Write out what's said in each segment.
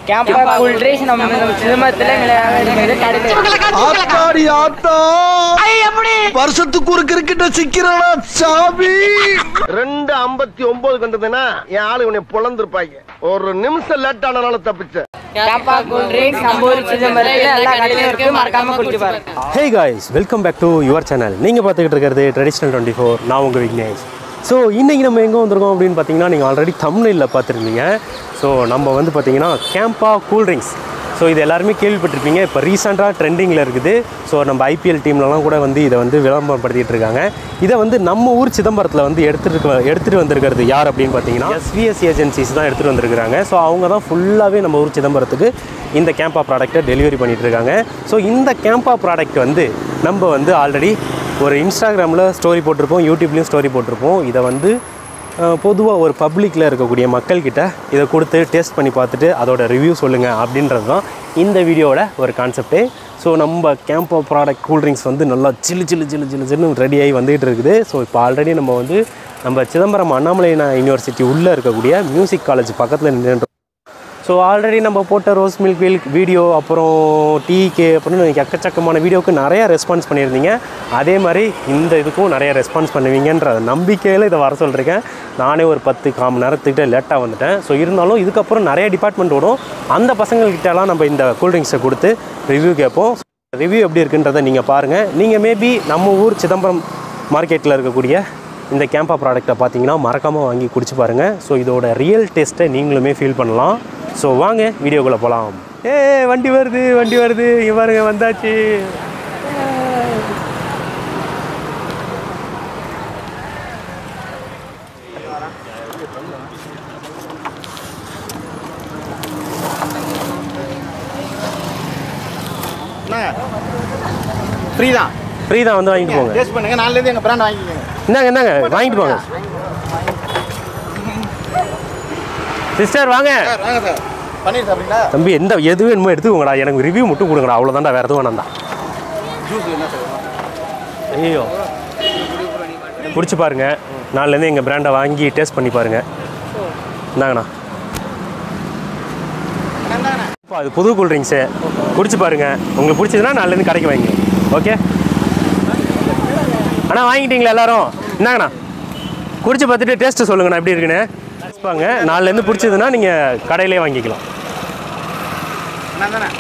CAMPA cool drinks நம்ம நம்ம சிதம்பரத்தில் கிடைக்கிறது கடையில் ஆத்தாடி ஆத்தா வருஷத்துக்கு ஒரு கிரிக்கெட்ட சிக்கிறடா சாமி ரெண்டு ஐம்பத்தி ஒன்பது கண்டதுன்னா என் ஆளு உன்னை பொழந்திருப்பாங்க ஒரு நிமிஷம் லேட் ஆனாலும் தப்பிச்ச கேம்பா கூல் ட்ரிங்க்ஸ் நம்ம ஊர் சிதம்பரத்தில் எல்லா கடையிலும் இருக்கு மறக்காம குடிச்சு பாருங்க hey guys welcome back to your channel நீங்கள் பார்த்துக்கிட்டு இருக்கிறது ட்ரெடிஷ்னல் டுவெண்ட்டி ஃபோர் நான் உங்கள் விக்னேஷ் ஸோ இன்றைக்கி நம்ம எங்கே வந்திருக்கோம் அப்படின்னு பார்த்தீங்கன்னா நீங்கள் ஆல்ரெடி தமிழில் பார்த்துருந்தீங்க ஸோ நம்ம வந்து பார்த்தீங்கன்னா கேம்பா கூல் ட்ரிங்க்ஸ் ஸோ இது எல்லாருமே கேள்விப்பட்டிருப்பீங்க இப்போ ரீசெண்டாக ட்ரெண்டிங்கில் இருக்குது ஸோ நம்ம ஐபிஎல் டீம்லலாம் கூட வந்து இதை வந்து விளம்பரப்படுத்திட்டு இருக்காங்க இதை வந்து நம்ம ஊர் சிதம்பரத்தில் வந்து எடுத்துட்டு எடுத்துகிட்டு வந்திருக்கிறது யார் அப்படின்னு பார்த்தீங்கன்னா எஸ்விஎஸ் ஏஜென்சிஸ் தான் எடுத்துகிட்டு வந்திருக்கிறாங்க ஸோ அவங்க தான் ஃபுல்லாகவே நம்ம ஊர் சிதம்பரத்துக்கு இந்த கேம்பா ப்ராடக்ட்டை டெலிவரி பண்ணிட்டு இருக்காங்க ஸோ இந்த கேம்பா ப்ராடக்ட் வந்து நம்ம வந்து ஆல்ரெடி ஒரு இன்ஸ்டாகிராமில் ஸ்டோரி போட்டிருப்போம் யூடியூப்லேயும் ஸ்டோரி போட்டிருப்போம் இதை வந்து பொதுவாக ஒரு பப்ளிக்கில் இருக்கக்கூடிய மக்கள்கிட்ட இதை கொடுத்து டேஸ்ட் பண்ணி பார்த்துட்டு அதோட ரிவ்யூ சொல்லுங்கள் அப்படின்றது தான் இந்த வீடியோவோட ஒரு கான்செப்டே ஸோ நம்ம கேம்போ ப்ராடக்ட் கூல்ட்ரிங்க்ஸ் வந்து நல்லா சில்லு சில்லு சில்லு சில்லு சில்லுன்னு ரெடியாகி வந்துகிட்டு இருக்குது ஸோ இப்போ ஆல்ரெடி நம்ம வந்து நம்ம சிதம்பரம் அண்ணாமலை யூனிவர்சிட்டி உள்ளே இருக்கக்கூடிய மியூசிக் காலேஜ் பக்கத்தில் நின்று ஸோ ஆல்ரெடி நம்ம போட்ட ரோஸ் மில்க் மில்க் வீடியோ அப்புறம் டீக்கு அப்புறம் எக்கச்சக்கமான வீடியோவுக்கு நிறையா ரெஸ்பான்ஸ் பண்ணியிருந்தீங்க அதே மாதிரி இந்த இதுக்கும் நிறைய ரெஸ்பான்ஸ் பண்ணுவீங்கன்ற நம்பிக்கையில் இதை வர சொல்லியிருக்கேன் நானே ஒரு பத்து காம நேரத்துக்கிட்ட லேட்டாக வந்துட்டேன் ஸோ இருந்தாலும் இதுக்கப்புறம் நிறைய டிபார்ட்மெண்ட் ஓடும் அந்த பசங்கள்கிட்டலாம் நம்ம இந்த கூல்ட்ரிங்க்ஸை கொடுத்து ரிவ்யூ கேட்போம் ரிவ்யூ எப்படி இருக்குன்றதை நீங்கள் பாருங்கள் நீங்கள் மேபி நம்ம ஊர் சிதம்பரம் மார்க்கெட்டில் இருக்கக்கூடிய இந்த கேம்பா ப்ராடக்ட்டை பார்த்தீங்கன்னா மறக்காமல் வாங்கி குடிச்சு பாருங்கள் ஸோ இதோட ரியல் டேஸ்ட்டை நீங்களுமே ஃபீல் பண்ணலாம் ஸோ வாங்க வீடியோக்குள்ளே போகலாம் ஏ வண்டி வருது வண்டி வருது இங்கே பாருங்க வந்தாச்சு ஃப்ரீ தான் ஃப்ரீ தான் வந்து வாங்கிட்டு போங்க டேஸ்ட் பண்ணுங்க நாளைலேருந்து எங்கள் பிராண்ட் வாங்கிக்கோங்க இந்தாங்க இந்தாங்க வாங்கிட்டு போங்க சிஸ்டர் வாங்க சார் வாங்க சார் பன்னீர் சாப்பிட்றீங்களா தம்பி எந்த எது வேணுமோ எடுத்துக்கோங்கடா எனக்கு ரிவ்யூ மட்டும் கொடுங்கடா அவ்வளோதான்டா வேறு எதுவும் வேணாம்டா ஜூஸ் என்ன சார் ஐயோ குடிச்சு பாருங்க நாலுலேருந்து எங்கள் பிராண்டை வாங்கி டேஸ்ட் பண்ணி பாருங்க இந்தாங்கண்ணா இப்போ அது புது கூல்ட்ரிங்க்ஸு குடிச்சு பாருங்க உங்களுக்கு பிடிச்சதுன்னா நாலுலேருந்து கடைக்கு வாங்கி ஓகே அண்ணா வாங்கிட்டீங்களா எல்லாரும் இந்தாங்கண்ணா குடிச்சு பார்த்துட்டு டேஸ்ட்டு சொல்லுங்கண்ணா எப்படி இருக்குன்னு பாங்க நாலுலேருந்து பிடிச்சதுன்னா நீங்கள் கடையிலே வாங்கிக்கலாம் நான் தானே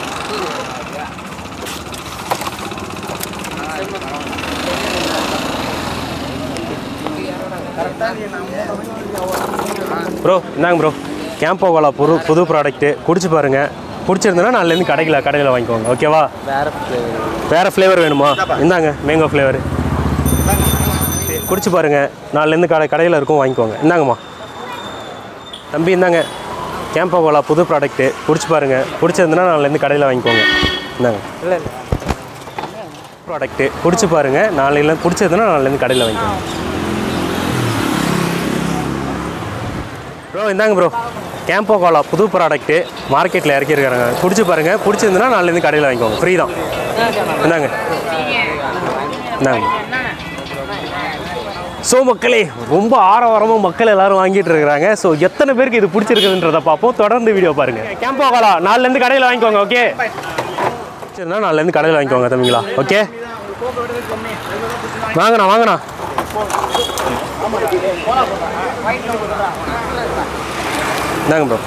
ப்ரோ இந்தாங்க ப்ரோ கேம்போ கோலா புது புது ப்ராடக்ட்டு குடிச்சு பாருங்க பிடிச்சிருந்ததுன்னா நாலுலேருந்து கடையில் கடையில் வாங்கிக்கோங்க ஓகேவா வேறு ஃப்ளேவர் வேணுமா இந்தாங்க மேங்கோ ஃப்ளேவர் குடிச்சு பாருங்க நாலுலேருந்து கடை கடையில் இருக்கும் வாங்கிக்கோங்க இந்தாங்கம்மா தம்பி இந்தாங்க கேம்போ கோலா புது ப்ராடக்ட்டு குடிச்சு பாருங்க பிடிச்சிருந்ததுன்னா நாலுலேருந்து கடையில் வாங்கிக்கோங்க இந்தாங்க இல்லை இல்லை ப்ராடக்ட்டு குடிச்சு பாருங்க நாளையில பிடிச்சதுன்னா நாலுலேருந்து கடையில் வாங்கிக்கோங்க ப்ரோ இந்தாங்க ப்ரோ கேம்போ கோலா புது ப்ராடக்ட்டு மார்க்கெட்டில் இறக்கியிருக்காங்க குடிச்சு பாருங்க பிடிச்சிருந்துன்னா நாலுலேருந்து கடையில் வாங்கிக்கோங்க ஃப்ரீ தான் இந்தாங்க இந்தாங்க ஸோ மக்களே ரொம்ப ஆரவாரமாக மக்கள் எல்லாரும் வாங்கிட்டு இருக்கிறாங்க ஸோ எத்தனை பேருக்கு இது பிடிச்சிருக்குதுன்றதை பார்ப்போம் தொடர்ந்து வீடியோ பாருங்க கேம்போ கோலா நாலுலேருந்து கடையில் வாங்கிக்கோங்க ஓகே பிடிச்சிருந்தா நாலுலேருந்து கடையில் வாங்கிக்கோங்க தம்பிங்களா ஓகே வாங்கண்ணா வாங்கண்ணா இந்தாங்க ப்ரோ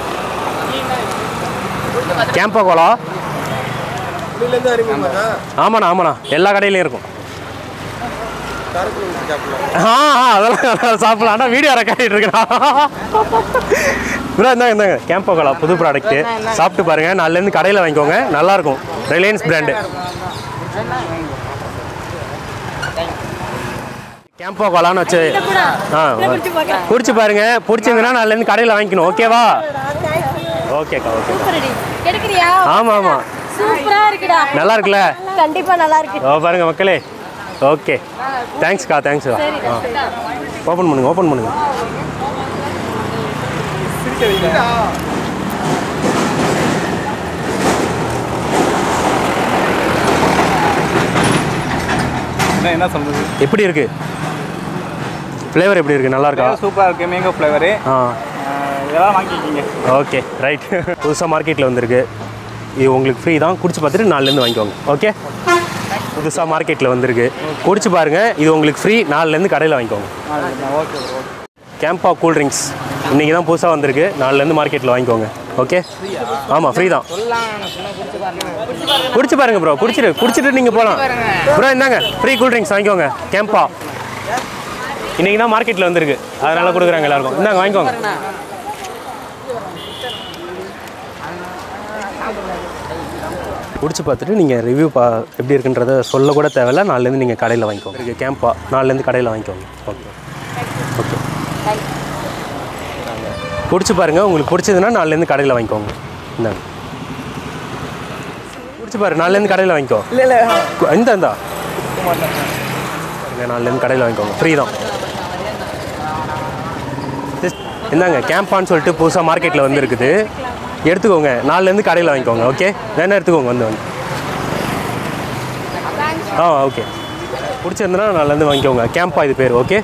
கேம்பா கோலா உள்ளேருந்து அறிமுகமா சார் ஆமாண்ணா ஆமாண்ணா எல்லா கடையிலையும் இருக்கும் ஆ ஆ அதெல்லாம் அதெல்லாம் சாப்பிடலாம் ஆனால் வீடியோ ரெக்கார்ட் இருக்கா ப்ரோ இந்தாங்க இந்தாங்க கேம்போ கோலா புது ப்ராடக்ட்டு சாப்பிட்டு பாருங்க நாலுலேருந்து கடையில் வாங்கிக்கோங்க நல்லாயிருக்கும் ரிலையன்ஸ் பிராண்டு கேம்போ கோலான்னு வச்சு ஆ குடிச்சு பாருங்க பிடிச்சிருந்துன்னா நாலுலேருந்து கடையில் வாங்கிக்கணும் ஓகேவா ஓகேக்கா ஓகே எடுக்கிறியா ஆமாம் ஆமாம் சூப்பரா இருக்குடா நல்லா இருக்குல்ல கண்டிப்பா நல்லா இருக்கு ஓ பாருங்க மக்களே ஓகே தேங்க்ஸ்க்கா தேங்க்ஸ்க்கா ஆ ஓப்பன் பண்ணுங்க ஓப்பன் பண்ணுங்க என்ன சொல்றது எப்படி இருக்கு ஃப்ளேவர் எப்படி இருக்கு நல்லா இருக்கா சூப்பராக இருக்குது மேங்கோ ஃப்ளேவரு ஆ இதெல்லாம் வாங்கிக்கிங்க ஓகே ரைட் புதுசாக மார்க்கெட்டில் வந்திருக்கு இது உங்களுக்கு ஃப்ரீ தான் குடிச்சு பார்த்துட்டு நாலுலேருந்து வாங்கிக்கோங்க ஓகே புதுசாக மார்க்கெட்டில் வந்திருக்கு குடிச்சு பாருங்கள் இது உங்களுக்கு ஃப்ரீ நாலுலேருந்து கடையில் வாங்கிக்கோங்க okay bro Campa cool drinks இன்றைக்கி தான் புதுசாக வந்திருக்கு நாலுலேருந்து மார்க்கெட்டில் வாங்கிக்கோங்க ஓகே ஆமாம் ஃப்ரீ தான் குடிச்சு பாருங்க ப்ரோ குடிச்சிட்டு குடிச்சிட்டு நீங்கள் போகலாம் ப்ரோ இந்தாங்க ஃப்ரீ கூல் ட்ரிங்க்ஸ் வாங்கிக்கோங்க கேம்பா இன்றைக்கி தான் மார்க்கெட்டில் வந்திருக்கு அதனால் கொடுக்குறாங்க எல்லாருக்கும் இந்தாங்க வாங்கிக்கோங்க குடிச்சு பார்த்துட்டு நீங்கள் ரிவ்யூ பா எப்படி இருக்குன்றத சொல்ல கூட தேவையில்ல நாலுலேருந்து நீங்கள் கடையில் வாங்கிக்கோங்க இருக்கு கேம்பா நாலுலேருந்து கடையில் வாங்கிக்கோங்க ஓகே ஓகே குடிச்சு பாருங்கள் உங்களுக்கு பிடிச்சதுன்னா நாலுலேருந்து கடையில் வாங்கிக்கோங்க இந்தாங்க குடிச்சு பாரு நாலுலேருந்து கடையில் வாங்கிக்கோ இல்லை இல்லை கு- இந்த இந்தா பாருங்க, நாலுலேருந்து கடையில் வாங்கிக்கோங்க ஃப்ரீ தான் Just இந்தாங்க கேம்பான்னு சொல்லிட்டு புதுசாக மார்க்கெட்டில் வந்து இருக்குது எடுத்துக்கோங்க நாலுலேருந்து கடையில் வாங்கிக்கோங்க ஓகே வேணா எடுத்துக்கோங்க வந்து வந்து ஆ ஓகே பிடிச்சிருந்தனா நாலுலேருந்து வாங்கிக்கோங்க கேம்பா இது பேர் ஓகே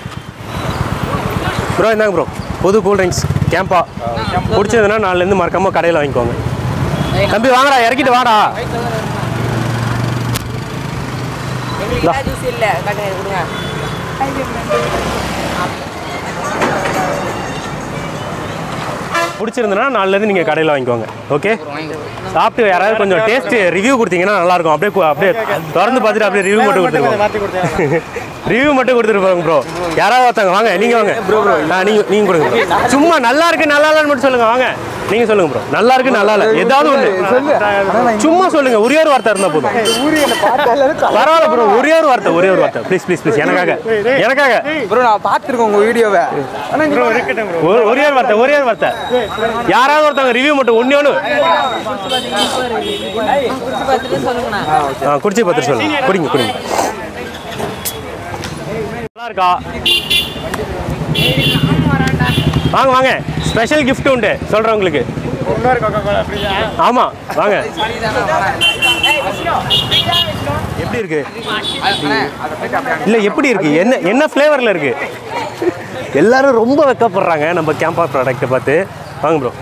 ப்ரோ இந்தாங்க ப்ரோ புது கூல் ட்ரிங்க்ஸ் கேம்பா பிடிச்சதுன்னா நாலுலேருந்து மறக்காமல் கடையில் வாங்கிக்கோங்க தம்பி வாங்கடா இறக்கிட்டு வாடா பிடிச்சிருந்தனா நாலுலேருந்து நீங்கள் கடையில் வாங்கிக்கோங்க ஓகே சாப்பிட்டு யாராவது கொஞ்சம் டேஸ்ட் ரிவ்யூ கொடுத்தீங்கன்னா நல்லாயிருக்கும் அப்படியே கு- அப்படியே திறந்து பார்த்துட்டு அப்படியே ரிவ்யூ மட்டும் கொடுத்துருவோம் மாற்றி கொடுத்தேன் ரிவ்யூ மட்டும் கொடுத்துட்டு போங்க ப்ரோ யாராவது ஒருத்தங்க வாங்க நீங்கள் வாங்க ப்ரோ ப்ரோ நீங்கள் நீங்கள் கொடுங்க bro. சும்மா நல்லா இருக்கு நல்லா இல்லைன்னு மட்டும் சொல்லுங்க வாங்க நீங்கள் சொல்லுங்க ப்ரோ நல்லா இருக்கு நல்லா இல்லை ஏதாவது ஒன்று சும்மா சொல்லுங்க ஒரே ஒரு வார்த்தை இருந்தால் போதும் பரவாயில்ல ப்ரோ ஒரே ஒரு வார்த்தை ஒரே ஒரு வார்த்தை ப்ளீஸ் ப்ளீஸ் ப்ளீஸ் எனக்காக எனக்காக ப்ரோ நான் பார்த்துருக்கோம் உங்கள் வீடியோவை ப்ரோ இருக்கட்டும் ப்ரோ ஒரு- ஒரே ஒரு வார்த்தை ஒரே ஒரு வார்த்தை யாராவது ஒருத்தவங்க ரிவ்யூ மட்டும் ஒண்ணே ஒன்று ஆ குடிச்சு பார்த்துட்டு சொல்லுங்க குடிங்க குடிங்க நல்லா இருக்கா வாங்க வாங்க ஸ்பெஷல் gift உண்டு சொல்கிறேன் உங்களுக்கு இன்னொரு கொக்கோ கோலா ஃப்ரீயா ஆமாம் வாங்க எப்படி இருக்கு இல்லை எப்படி இருக்கு என்ன என்ன ஃப்ளேவரில் இருக்கு எல்லாரும் ரொம்ப வெக்கப்படுறாங்க நம்ம கேம்பா ப்ராடக்ட்டை பார்த்து வாங்க ப்ரோ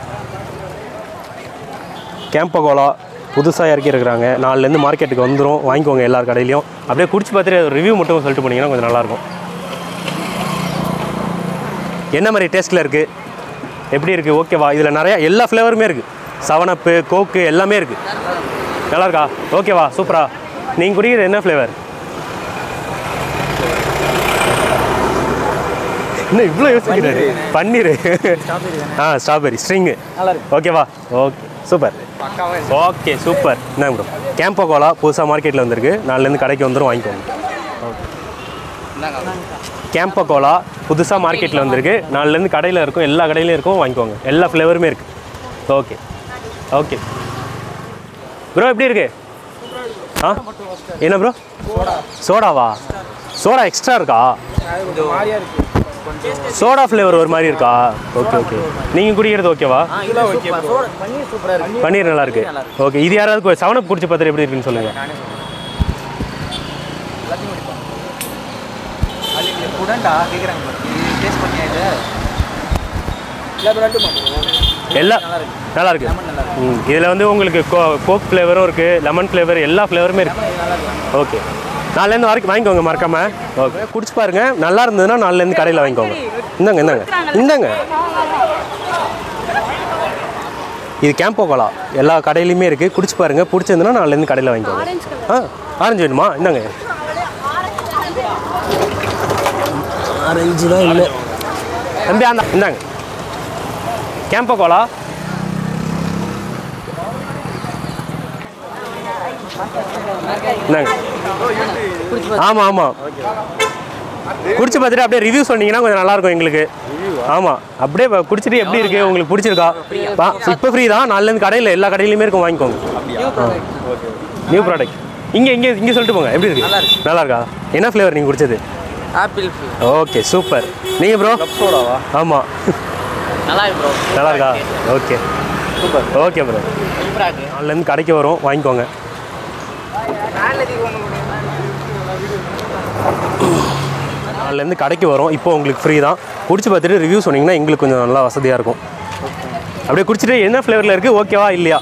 கேம்பா கோலா புதுசாக இறக்கி இருக்கிறாங்க நாலுலேருந்து மார்க்கெட்டுக்கு வந்துடும் வாங்கிக்கோங்க எல்லார் கடையிலையும் அப்படியே குடிச்சு பார்த்துட்டு ரிவ்யூ மட்டும் சொல்லிட்டு போனீங்கன்னா கொஞ்சம் நல்லாயிருக்கும் என்ன மாதிரி டேஸ்ட்டில் இருக்குது எப்படி இருக்குது ஓகேவா இதில் நிறையா எல்லா ஃப்ளேவருமே இருக்குது செவனப்பு கோக்கு எல்லாமே இருக்குது நல்லா இருக்கா ஓகேவா சூப்பரா நீங்கள் குடிக்கிறது என்ன ஃப்ளேவர் என்ன இவ்வளோ யோசிக்கிறாரு பன்னீர் ஆ ஸ்ட்ராபெரி ஸ்ட்ரிங்கு ஓகேவா ஓகே சூப்பர் ஓகே சூப்பர் என்ன ப்ரோ கேம்போ கோலா புதுசாக மார்க்கெட்டில் வந்திருக்கு நாலுலேருந்து கடைக்கு வந்துடும் வாங்கிக்கோங்க கேம்போ கோலா புதுசாக மார்க்கெட்டில் வந்திருக்கு நாலுலேருந்து கடையில் இருக்கும் எல்லா கடையிலையும் இருக்கும் வாங்கிக்கோங்க எல்லா ஃப்ளேவருமே இருக்குது ஓகே ஓகே ப்ரோ எப்படி இருக்கு ஆ என்ன ப்ரோ சோடாவா சோடா எக்ஸ்ட்ரா இருக்கா சோடா ஃப்ளேவர் ஒரு மாதிரி இருக்கா ஓகே ஓகே நீங்கள் குடிக்கிறது ஓகேவா பன்னீர் நல்லா இருக்கு ஓகே இது யாராவது செவனப் குடிச்சு பார்த்துட்டு எப்படி இருக்குன்னு சொல்லுங்க குடண்டா கேட்குறாங்க டேஸ்ட் பண்ணியா இது எல்லாம் நல்லா இருக்கு ம் இதில் வந்து உங்களுக்கு கோ கோக் ஃப்ளேவரும் இருக்குது லெமன் ஃப்ளேவர் எல்லா ஃப்ளேவருமே இருக்குது ஓகே நாலுலேருந்து வரைக்கும் வாங்கிக்கோங்க மறக்காம ஓகே குடிச்சு பாருங்க நல்லா இருந்ததுன்னா நாலுலேருந்து கடையில் வாங்கிக்கோங்க இந்தாங்க இந்தாங்க இந்தாங்க இது கேம்போ கோலா எல்லா கடையிலையுமே இருக்குது குடிச்சு பாருங்க பிடிச்சிருந்துன்னா நாலுலேருந்து கடையில் வாங்கிக்கோங்க ஆ ஆரஞ்சு வேணுமா இந்தாங்க ஆரஞ்சு தான் இல்லை தம்பி அந்த இந்தாங்க கேம்போ கோலா இந்தாங்க ஆமாம் ஆமாம் குடிச்சு பார்த்துட்டு அப்படியே ரிவ்யூ சொன்னீங்கன்னா கொஞ்சம் நல்லாயிருக்கும் எங்களுக்கு ஆமாம் அப்படியே ப- குடிச்சிட்டு எப்படி இருக்கு உங்களுக்கு பிடிச்சிருக்கா இப்போ ஃப்ரீ தான் நாலுலேருந்து கடையில் எல்லா கடையிலையுமே இருக்கும் வாங்கிக்கோங்க நியூ ப்ராடக்ட் இங்கே இங்கே இங்கே சொல்லிட்டு போங்க எப்படி இருக்கு நல்லா இருக்கா என்ன ஃப்ளேவர் நீங்கள் குடிச்சது ஆப்பிள் ஓகே சூப்பர் நீங்கள் ப்ரோ சோடாவா ஆமாம் நல்லா இருக்கு ப்ரோ நல்லா இருக்கா ஓகே சூப்பர் ஓகே ப்ரோ நாலுலேருந்து கடைக்கு வரும் வாங்கிக்கோங்க நாலுலேருந்து கடைக்கு வரும் இப்போ உங்களுக்கு ஃப்ரீ தான் குடிச்சு பார்த்துட்டு ரிவ்யூ சொன்னீங்கன்னா எங்களுக்கு கொஞ்சம் நல்லா வசதியாக இருக்கும் அப்படியே குடிச்சிட்டு என்ன ஃப்ளேவரில் இருக்குது ஓகேவா இல்லையா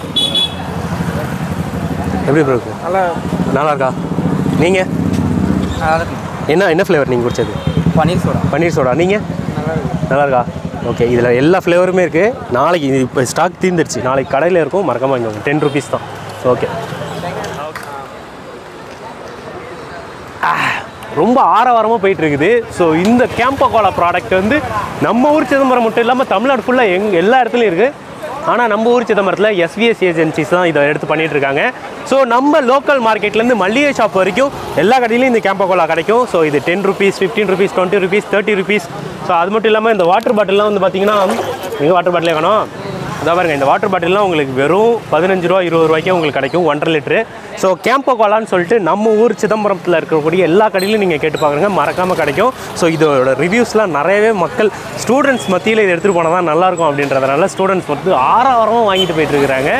எப்படி ப்ரோ இருக்கு நல்லா நல்லா இருக்கா நீங்கள் நல்லா இருக்கு என்ன என்ன ஃப்ளேவர் நீங்கள் குடிச்சது பன்னீர் சோடா பன்னீர் சோடா நீங்கள் நல்லா இருக்கு நல்லா இருக்கா ஓகே இதில் எல்லா ஃப்ளேவருமே இருக்குது நாளைக்கு இது இப்போ ஸ்டாக் தீர்ந்துருச்சு நாளைக்கு கடையில் இருக்கும் மறக்காம வாங்கிக்கோங்க டென் ருபீஸ் தான் ஓகே ரொம்ப ஆரவாரமாக போயிட்டு இருக்குது ஸோ இந்த கேம்பா கோலா ப்ராடக்ட் வந்து நம்ம ஊர் சிதம்பரம் மட்டும் இல்லாமல் தமிழ்நாடு ஃபுல்லாக எங் எல்லா இடத்துலையும் இருக்குது ஆனால் நம்ம ஊர் சிதம்பரத்தில் எஸ்விஎஸ் ஏஜென்சிஸ் தான் இதை எடுத்து பண்ணிட்டு இருக்காங்க ஸோ நம்ம லோக்கல் மார்க்கெட்லேருந்து மல்லிகை ஷாப் வரைக்கும் எல்லா கடையிலையும் இந்த கேம்பா கோலா கிடைக்கும் ஸோ இது ten rupees fifteen rupees twenty rupees thirty rupees so அது மட்டும் இல்லாமல் இந்த வாட்டர் பாட்டில்லாம் வந்து பார்த்தீங்கன்னா எங்கள் வாட்டர் பாட்டிலே காணும் இதாக பாருங்க இந்த வாட்டர் பாட்டில்லாம் உங்களுக்கு வெறும் பதினஞ்சு ரூபா இருபது ரூபாய்க்கே உங்களுக்கு கிடைக்கும் ஒன்றரை லிட்டரு ஸோ கேம்போ கோலான்னு சொல்லிட்டு நம்ம ஊர் சிதம்பரத்தில் இருக்கக்கூடிய எல்லா கடையிலும் நீங்கள் கேட்டு பாருங்க மறக்காமல் கிடைக்கும் ஸோ இதோட ரிவ்யூஸ்லாம் நிறையவே மக்கள் ஸ்டூடெண்ட்ஸ் மத்தியில் இதை எடுத்துகிட்டு போனால் தான் நல்லாயிருக்கும் அப்படின்றதுனால ஸ்டூடெண்ட்ஸ் வந்து ஆறாயிரமாக வாங்கிட்டு போயிட்டு இருக்கிறாங்க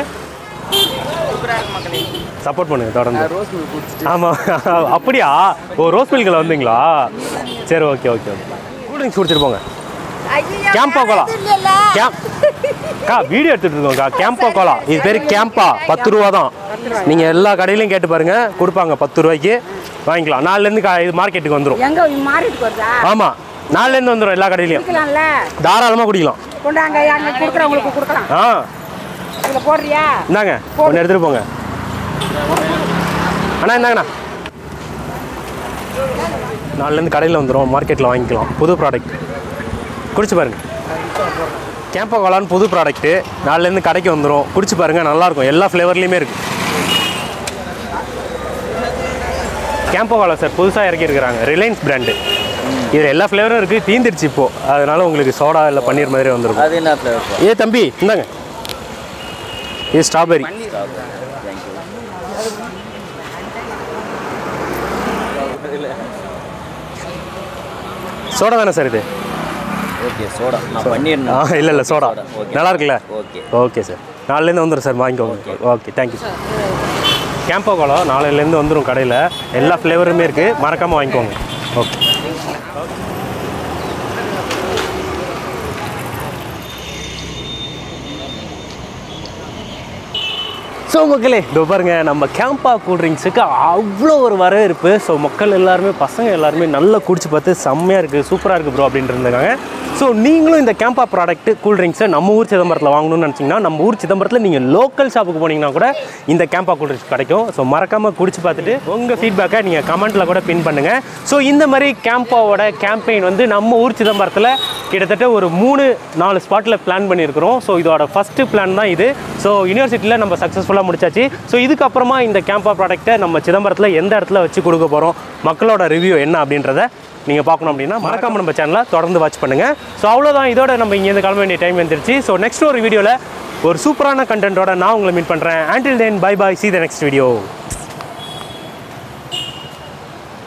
சப்போர்ட் பண்ணுங்க தொடர்ந்து ரோஸ் மில்க் குடிச்சிட்டு ஆமாம் அப்படியா ஓ ரோஸ் மில்கில் வந்தீங்களா சரி okay okay okay cool drinks குடிச்சிட்டு போங்க கேம்பா கோலா கேம் அக்கா வீடியோ எடுத்துட்டு இருக்கோம்க்கா கேம்பா கோலா இது பேர் கேம்பா பத்து ரூபா தான் நீங்கள் எல்லா கடையிலையும் கேட்டு பாருங்க கொடுப்பாங்க பத்து ரூபாய்க்கு வாங்கிக்கலாம் நாலுலேருந்து கா இது மார்க்கெட்டுக்கு வந்துடும் எங்க மாறிட்டு வருதா ஆமாம் நாலுலேருந்து வந்துடும் எல்லா கடையிலையும் குடிக்கலாம்ல தாராளமாக குடிக்கலாம் கொண்டாங்க அங்க கொடுக்குறவங்களுக்கு கொடுக்கலாம் ஆ இதுல போடுறியா இந்தாங்க ஒன்று எடுத்துகிட்டு போங்க அண்ணா இந்தாங்கண்ணா நாலுலேருந்து கடையில் வந்துடும் மார்க்கெட்டில் வாங்கிக்கலாம் புது ப்ராடக்ட் குடிச்சு பாருங்க கேம்பா கோலான்னு புது ப்ராடக்ட்டு நாலுலேருந்து கடைக்கு வந்துடும் குடிச்சு பாருங்க நல்லாயிருக்கும் எல்லா ஃப்ளேவர்லேயுமே இருக்குது கேம்பா கோலா சார் புதுசாக இறக்கியிருக்கிறாங்க ரிலையன்ஸ் பிராண்டு இதில் எல்லா ஃப்ளேவரும் இருக்குது தீந்துருச்சு இப்போது அதனால உங்களுக்கு சோடா இல்லை பன்னீர் மாதிரி வந்துருக்கும் அது என்ன ஃப்ளேவர் ஏ தம்பி இந்தாங்க இது ஸ்ட்ராபெரி சோடா தானே சார் இது ஓகே சோடா நான் பண்ணிருந்தேன் ஆ இல்லை இல்லை சோடா ஓகே நல்லா இருக்குல்ல ஓகே ஓகே சார் நாலுலேருந்து வந்துடும் சார் வாங்கிக்கோங்க ஓகே தேங்க்யூ சார் கேம்போ கோலம் நாளையிலேருந்து வந்துடும் கடையில் எல்லா ஃப்ளேவருமே இருக்குது மறக்காமல் வாங்கிக்கோங்க ஓகே ஸோ மக்களே இதோ பாருங்க நம்ம கேம்பா கூல்ட்ரிங்க்ஸுக்கு அவ்வளோ ஒரு வரவேற்பு ஸோ மக்கள் எல்லாருமே பசங்க எல்லாருமே நல்லா குடிச்சு பார்த்து செம்மையாக இருக்குது சூப்பராக இருக்குது ப்ரோ அப்படின்ட்டு இருந்தாங்க ஸோ நீங்களும் இந்த கேம்பா ப்ராடக்ட் கூல்ட்ரிங்க்ஸை நம்ம ஊர் சிதம்பரத்தில் வாங்கணும்னு நினச்சிங்கன்னா நம்ம ஊர் சிதம்பரத்தில் நீங்கள் லோக்கல் ஷாப்புக்கு போனீங்கன்னா கூட இந்த கேம்பா கூல்ட்ரிங்க்ஸ் கிடைக்கும் ஸோ மறக்காமல் குடிச்சு பார்த்துட்டு உங்கள் ஃபீட்பேக்கை நீங்கள் கமெண்ட்டில் கூட பின் பண்ணுங்கள் ஸோ இந்த மாதிரி கேம்பாவோட கேம்பெயின் வந்து நம்ம ஊர் சிதம்பரத்தில் கிட்டத்தட்ட ஒரு மூணு நாலு ஸ்பாட்டில் பிளான் பண்ணியிருக்கிறோம் ஸோ இதோட ஃபஸ்ட்டு பிளான் தான் இது ஸோ யூனிவர்சிட்டியில் நம்ம சக்ஸஸ்ஃபுல்லாக முடிச்சாச்சு ஸோ இதுக்கப்புறமா இந்த கேம்பா ப்ராடக்ட்டை நம்ம சிதம்பரத்தில் எந்த இடத்துல வச்சு கொடுக்க போகிறோம் மக்களோட ரிவ்யூ என்ன அப்படின்றத நீங்கள் பார்க்கணும் அப்படின்னா மறக்காம நம்ம சேனலை தொடர்ந்து வாட்ச் பண்ணுங்கள் ஸோ அவ்வளோதான் இதோட நம்ம இங்கேருந்து கிளம்ப வேண்டிய டைம் வந்துருச்சு ஸோ நெக்ஸ்ட் ஒரு வீடியோவில் ஒரு சூப்பரான கண்டென்ட்டோட நான் உங்களை மீட் பண்ணுறேன் ஆண்டில் then bye bye see the next video